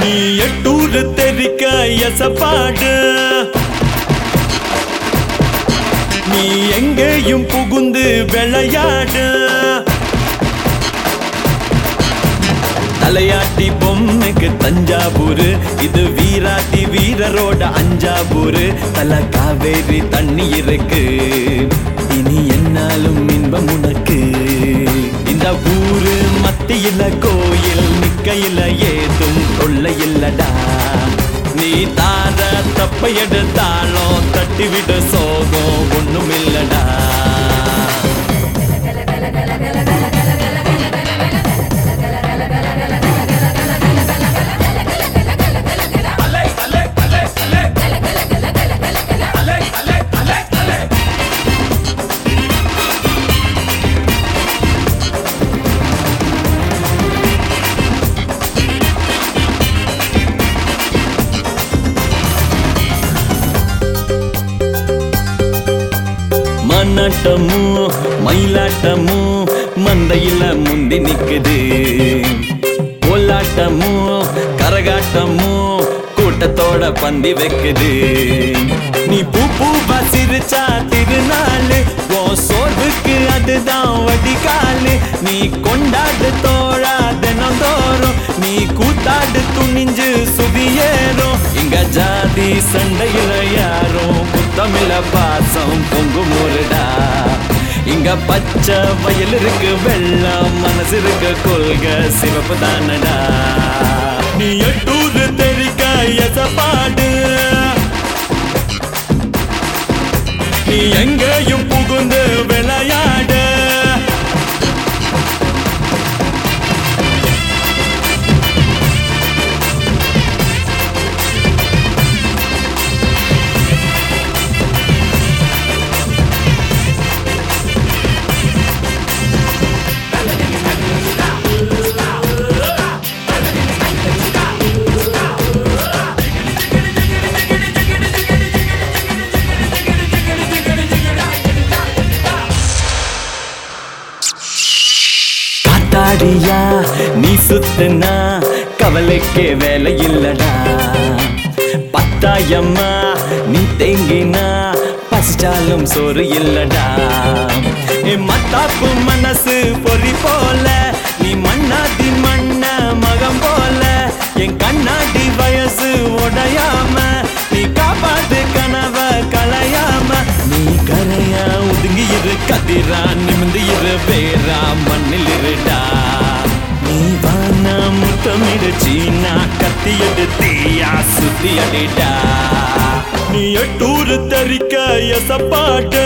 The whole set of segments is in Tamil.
நீ எட்டூர் தெரிக்க எசப்பாடு நீ எங்கேயும் புகுந்து விளையாடு தலையாட்டி பொம்மைக்கு தஞ்சாவூர் இது வீராட்டி வீரரோட அஞ்சாவூர் தல காவேரி தண்ணி இருக்கு இனி என்னாலும் இன்பம் உனக்கு இந்த ஊரு மத்தியில கோயில் நிக்கையில ஏதும் தொல்லை இல்லடா நீ தார தப்ப எடுத்தாலும் தட்டிவிட சோகம் ஒண்ணும் இல்லடா மன்னாட்டமும் மயிலாட்டமும் மந்தையில முந்தி நிக்குது கோலாட்டமும் கரகாட்டமும் கூட்டத்தோட பந்தி வைக்குது நீ பூ பூவா சிரிச்சா திருநாள் உன் சோர்வுக்கு அதுதான் வடிகாலு நீ கொண்டாடு தோழா தினந்தோறும் நீ கூத்தாடு துணிஞ்சு சுதியேறும் இங்க ஜாதி சண்டையில யாரும் குத்தமில்ல பாசம் பொங்கு முருடா இங்க பச்சை வயல் இருக்கு வெள்ளம் மனசு இருக்கு கொள்க சிவப்பு தானடா நீ எட்டூர் தெரிக்க எசப்பாடு நீ எங்கேயும் புகுந்து விளையாடு காத்தாடியா நீ சுத்துனா கவலைக்கே வேலை இல்லடா பத்தாயம்மா நீ தேங்கினா பசிச்சாலும் சோறு இல்லடா என் மத்தாப்பு மனசு பொறி போல நீ மண்ணாதி மண்ண மகம் போல என் கண்ணாடி வயசு உடையாம நீ காப்பாத்து கனவ கலையாம நீ கரையா ஒதுங்கி இரு கதிரா நிமிந்து இரு வேறா மண்ணில் இருடா நீ வானா முத்தமிடு சீனா கத்தி எடுத்தியா சுத்தி அடிடா நீ எட்டூர் தரிக்க எசப்பாட்ட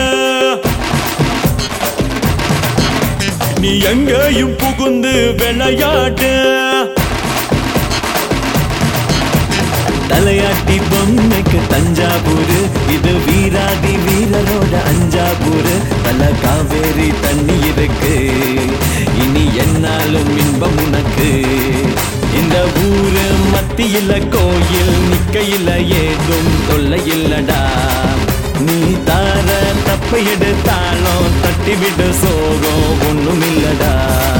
நீ எங்கேயும் புகுந்து விளையாட்டு தலையாட்டி பொம்மைக்கு தஞ்சாவூர் இது வீராதி வீரரோட அஞ்சாவூர் தல காவேரி தண்ணி இருக்கு இனி என்னாலும் இன்பம் உனக்கு இந்த ஊரு மத்தியில கோயில் நிக்கையில ஏதும் தொல்லை இல்லடா நீ தார தப்ப எடுத்தாலும் தட்டி விடு சோகம் ஒண்ணும் இல்லடா